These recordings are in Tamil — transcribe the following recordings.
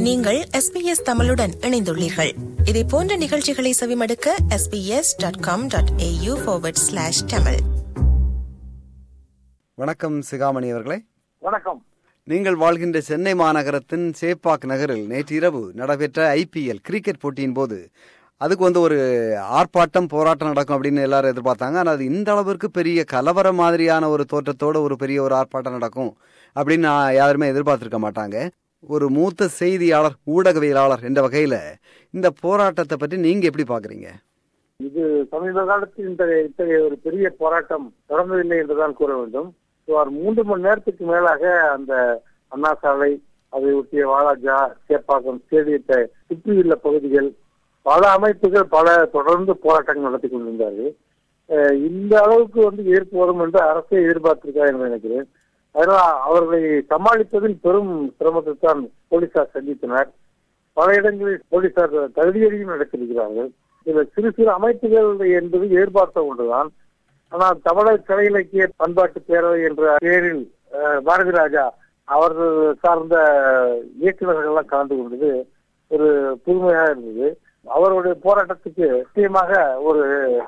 நீங்கள் எஸ்பிஎஸ் தமிழுடன் இணைந்துள்ளீர்கள் இதே போன்ற நிகழ்ச்சிகளை செவிமடுக்க SBS dot com dot AU slash Tamil வணக்கம் சிகாமணி அவர்களே வணக்கம் நீங்கள் வாழ்கின்ற சென்னை மாநகரத்தின் சேப்பாக் நகரில் நேற்று இரவு நடைபெற்ற ஐபிஎல் கிரிக்கெட் போட்டியின் போது அதுக்கு வந்து ஒரு ஆர்ப்பாட்டம் போராட்டம் நடக்கும் அப்படின்னு எல்லாரும் எதிர்பார்த்தாங்க ஆனால் அது இந்த அளவிற்கு பெரிய கலவரம் மாதிரியான ஒரு தோற்றத்தோட ஒரு பெரிய ஒரு ஆர்ப்பாட்டம் நடக்கும் அப்படின்னு நான் யாருமே எதிர்பார்த்திருக்க மாட்டாங்க ஒரு மூத்த செய்தியாளர் ஊடகவியலாளர் என்ற வகையில இந்த போராட்டத்தை பற்றி நீங்க எப்படி பாக்குறீங்க இது சமீப காலத்தில் இத்தகைய இத்தகைய ஒரு பெரிய போராட்டம் தொடர்ந்ததில்லை என்றுதான் கூற வேண்டும் சுமார் மூன்று மணி நேரத்துக்கு மேலாக அந்த அண்ணா சாலை அதை ஒட்டிய வாலாஜா சேப்பாக்கம் ஸ்டேடியத்தை சுற்றியுள்ள பகுதிகள் பல அமைப்புகள் பல தொடர்ந்து போராட்டங்கள் நடத்தி கொண்டிருந்தார்கள் அஹ் இந்த அளவுக்கு வந்து ஏற்பு வரும் என்று அரசே எதிர்பார்த்திருக்கா என்று நினைக்கிறேன் அதனால் அவர்களை சமாளிப்பதில் பெரும் சிரமத்தை தான் போலீசார் சந்தித்தனர் பல இடங்களில் போலீசார் தகுதியடியும் நடத்திருக்கிறார்கள் இதுல சிறு சிறு அமைப்புகள் என்பது எதிர்பார்த்த ஒன்றுதான் ஆனால் தமிழர் கலை இலக்கிய பண்பாட்டு பேரவை என்ற பேரில் அஹ், பாரதி ராஜா அவர்கள் சார்ந்த இயக்குநர்கள் எல்லாம் கலந்து கொண்டது ஒரு புதுமையாக இருந்தது அவருடைய போராட்டத்துக்கு நிச்சயமாக ஒரு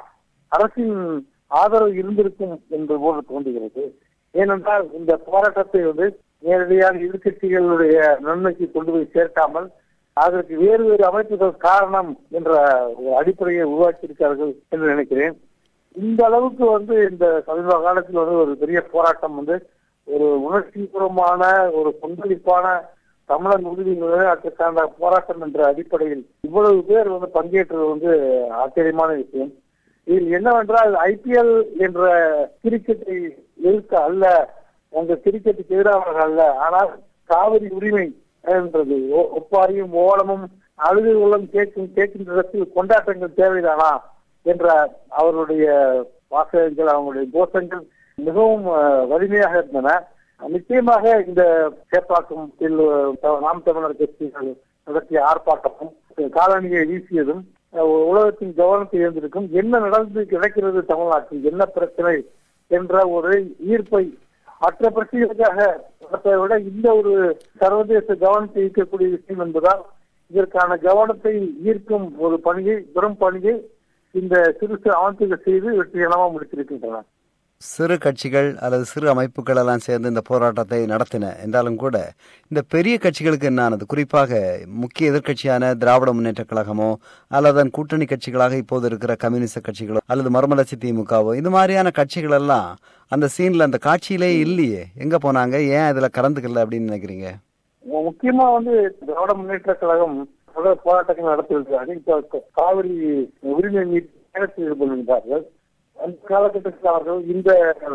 அரசின் ஆதரவு இருந்திருக்கும் என்று போல தோன்றுகிறது ஏனென்றால் இந்த போராட்டத்தை வந்து நேரடியாக எதிர்கட்சிகளுடைய நன்மைக்கு கொண்டு போய் சேர்க்காமல் அதற்கு வேறு வேறு அமைப்புகள் காரணம் என்ற ஒரு அடிப்படையை உருவாக்கியிருக்கிறார்கள் என்று நினைக்கிறேன் இந்த அளவுக்கு வந்து இந்த சமீப காலத்தில் வந்து ஒரு பெரிய போராட்டம் வந்து ஒரு உணர்ச்சிபூர்வமான ஒரு கொந்தளிப்பான தமிழர் உறுதி நிலைநாட்டுக்கான போராட்டம் என்ற அடிப்படையில் இவ்வளவு பேர் வந்து பங்கேற்றது வந்து ஆச்சரியமான விஷயம் இதில் என்னவென்றால் ஐபிஎல் என்ற கிரிக்கெட்டை எதிர்க்க அல்ல அந்த கிரிக்கெட்டுக்கு எதிரானவர்கள் அல்ல ஆனால் காவிரி உரிமை என்றது ஒ- ஒப்பாரியும் ஓலமும் அழுகுகளும் கேட்கும் கேட்கின்ற இடத்தில் கொண்டாட்டங்கள் தேவைதானா என்ற அவர்களுடைய வாசகங்கள் அவங்களுடைய கோஷங்கள் மிகவும் அஹ், வலிமையாக இருந்தன நிச்சயமாக இந்த சேப்பாக்கத்தில் அஹ், நாம் தமிழர் கட்சிகள் நடத்திய ஆர்ப்பாட்டமும் காலணியை வீசியதும் அஹ், உலகத்தின் கவனத்தை இருந்திருக்கும் என்ன நடந்து கிடைக்கிறது தமிழ்நாட்டில் என்ன பிரச்சனை என்ற ஒரு ஈர்ப்பை மற்ற பிரச்சனைகளுக்காக நடப்பதை விட இந்த ஒரு சர்வதேச கவனத்தை ஈர்க்கக்கூடிய விஷயம் என்பதால் இதற்கான கவனத்தை ஈர்க்கும் ஒரு பணியை பெரும் பணியை இந்த சிறு சிறு அமைப்புகள் செய்து வெற்றிகரமாக முடித்திருக்கின்றன சிறு கட்சிகள் அல்லது சிறு அமைப்புகள் எல்லாம் சேர்ந்து இந்த போராட்டத்தை நடத்தின என்றாலும் கூட இந்த பெரிய கட்சிகளுக்கு என்ன ஆனது குறிப்பாக முக்கிய எதிர்க்கட்சியான திராவிட முன்னேற்ற கழகமோ அல்லது அதன் கூட்டணி கட்சிகளாக இப்போது இருக்கிற கம்யூனிஸ்ட் கட்சிகளோ அல்லது மறுமலர்ச்சி திமுகவோ இது மாதிரியான கட்சிகள் எல்லாம் அந்த சீன்ல அந்த காட்சியிலே இல்லையே எங்க போனாங்க ஏன் இதுல கலந்துக்கல அப்படின்னு நினைக்கிறீங்க முக்கியமா வந்து திராவிட முன்னேற்ற கழகம் தொடர் போராட்டங்கள் நடத்தியிருக்கிறார்கள் இப்ப காவிரி உரிமை மீது பயணத்தில் ஈடுபடுகின்றார்கள் அந்த காலகட்டத்தில் அவர்கள் இந்த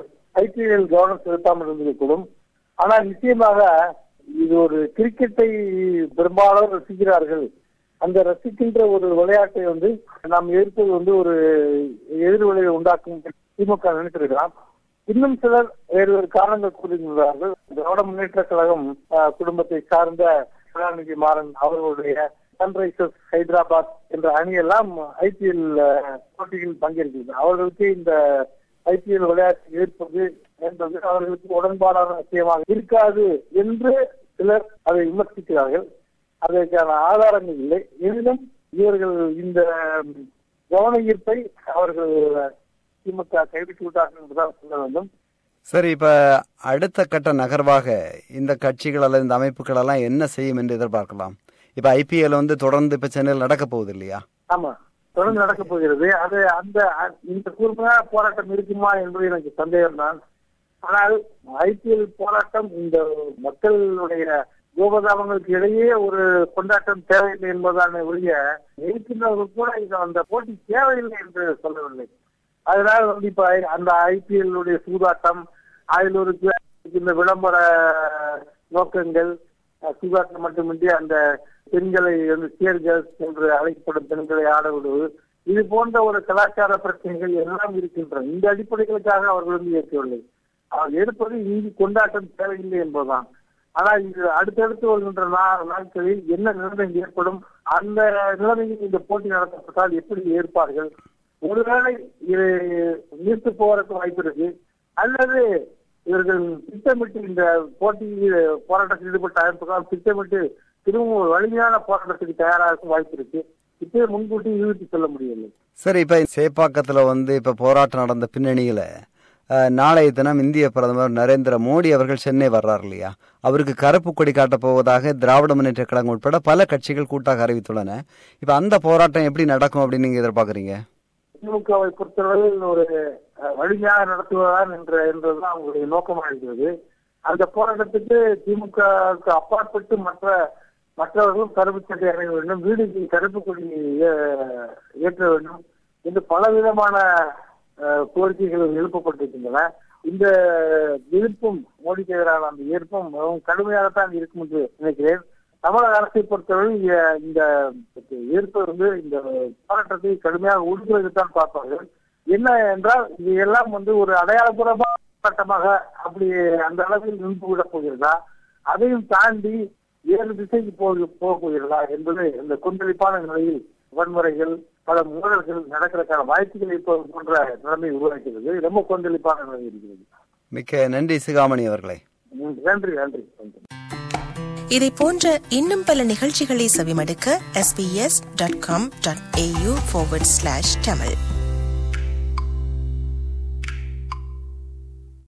ஐபிஎல் கவனம் செலுத்தாமல் இருந்திருக்கக்கூடும் ஆனால் நிச்சயமாக இது ஒரு கிரிக்கெட்டை பெரும்பாலும் ரசிக்கிறார்கள் அந்த ரசிக்கின்ற ஒரு விளையாட்டை வந்து நாம் எதிர்ப்பது வந்து ஒரு எதிர்விளைவை உண்டாக்கும் திமுக நினைத்திருக்கலாம் இன்னும் சிலர் வேறு வேறு காரணங்கள் கூறுகின்றார்கள் திராவிட முன்னேற்ற கழகம் அஹ், குடும்பத்தை சார்ந்த கருணாநிதி மாறன் அவர்களுடைய சன்ரைசர்ஸ் ஹைதராபாத் என்ற அணியெல்லாம் ஐபிஎல் போட்டியில் பங்கேற்கிறது அவர்களுக்கு இந்த ஐபிஎல் விளையாட்டை ஏற்பது என்பது அவர்களுக்கு உடன்பாடான விஷயமாக இருக்காது என்று சிலர் அதை விமர்சிக்கிறார்கள் அதற்கான ஆதாரங்கள் இல்லை எனினும் இவர்கள் இந்த கவன ஈர்ப்பை அவர்கள் திமுக கைவிட்டு விட்டார்கள் என்றுதான் சொல்ல வேண்டும் சரி இப்ப அடுத்த கட்ட நகர்வாக இந்த கட்சிகள் அல்லது இந்த அமைப்புகள் எல்லாம் என்ன செய்யும் என்று எதிர்பார்க்கலாம் இப்ப ஐபிஎல் வந்து தொடர்ந்து இப்ப சென்னையில் நடக்க போகுது இல்லையா ஆமா தொடர்ந்து நடக்க போகிறது அது அந்த அ- இந்த கூர்மையான போராட்டம் இருக்குமா என்பது எனக்கு சந்தேகம் தான் ஆனால் ஐபிஎல் போராட்டம் இந்த மக்களுடைய கோபதாபங்களுக்கு இடையே ஒரு கொண்டாட்டம் தேவையில்லை என்பதான ஒழிய இருக்கின்றவர்கள் கூட இது அந்த போட்டி தேவையில்லை என்று சொல்லவில்லை அதனால வந்து இப்ப ஐ- அந்த ஐபிஎல் உடைய சூதாட்டம் அதில் ஒரு இந்த விளம்பர நோக்கங்கள் அஹ், சூதாட்டம் மட்டுமின்றி அந்த பெண்களை வந்து சேர்கல் என்று அழைக்கப்படும் பெண்களை ஆட விடுவது இது போன்ற ஒரு கலாச்சார பிரச்சனைகள் எல்லாம் இருக்கின்றன இந்த அடிப்படைகளுக்காக அவர்கள் வந்து ஏற்கவில்லை அவர் எடுப்பது இங்கு கொண்டாட்டம் தேவையில்லை என்பதுதான் ஆனால் இது அடுத்தடுத்து வருகின்ற நா- நாட்களில் என்ன நிலைமை ஏற்படும் அந்த நிலைமையில் இந்த போட்டி நடத்தப்பட்டால் எப்படி ஏற்பார்கள் ஒருவேளை இது நீர்த்து போவதற்கு வாய்ப்பு இருக்கு அல்லது இவர்கள் திட்டமிட்டு இந்த போட்டி போராட்டத்தில் ஈடுபட்ட அமைப்புகள் திட்டமிட்டு திரும்ப ஒரு வலிமையான போராட்டத்துக்கு தயாராக வாய்ப்பு இருக்கு இப்பயே முன்கூட்டி யூகித்து சொல்ல முடியவில்லை சரி இப்ப சேப்பாக்கத்துல வந்து இப்ப போராட்டம் நடந்த பின்னணியில அஹ், நாளைய தினம் இந்திய பிரதமர் நரேந்திர மோடி அவர்கள் சென்னை வர்றார் இல்லையா அவருக்கு கருப்பு கொடி காட்டப் போவதாக திராவிட முன்னேற்ற கழகம் உட்பட பல கட்சிகள் கூட்டாக அறிவித்துள்ளன இப்ப அந்த போராட்டம் எப்படி நடக்கும் அப்படின்னு நீங்க எதிர்பார்க்கறீங்க திமுகவை பொறுத்தவரையில் ஒரு அஹ், வலிமையாக நடத்துவதான் என்ற என்றதுதான் அவங்களுடைய நோக்கமாக இருக்கிறது அந்த போராட்டத்துக்கு திமுகவுக்கு அப்பாற்பட்டு மற்ற மற்றவர்களும் கருப்பு சட்டை அடைய வேண்டும் வீடுக்கு கருப்பு கொடி ஏ- ஏற்ற வேண்டும் என்று பலவிதமான அஹ், கோரிக்கைகள் எழுப்பப்பட்டிருக்கின்றன இந்த எதிர்ப்பும் மோடிக்கு எதிரான அந்த எதிர்ப்பும் மிகவும் கடுமையாகத்தான் இருக்கும் என்று நினைக்கிறேன் தமிழக அரசை பொறுத்தவரை இ- இந்த எதிர்ப்பு வந்து இந்த போராட்டத்தை கடுமையாக ஒடுக்குவதற்குத்தான் பார்ப்பார்கள் என்ன என்றால் இது எல்லாம் வந்து ஒரு அடையாளபூர்வமான போராட்டமாக அப்படி அந்த அளவில் நின்று விடப் போகிறதா அதையும் தாண்டி வேறு திசைக்கு போக போக போகிறதா என்பது இந்த கொந்தளிப்பான நிலையில் வன்முறைகள் பல மோதல்கள் நடக்கிறதுக்கான வாய்ப்புகள் இப்போ போன்ற நிலைமை உருவாக்கிறது ரொம்ப கொந்தளிப்பான நிலை இருக்கிறது மிக்க நன்றி சிகாமணி அவர்களே ம், நன்றி நன்றி நன்றி இதை போன்ற இன்னும் பல நிகழ்ச்சிகளை செவிமடுக்க sbs.com.au forward slash tamil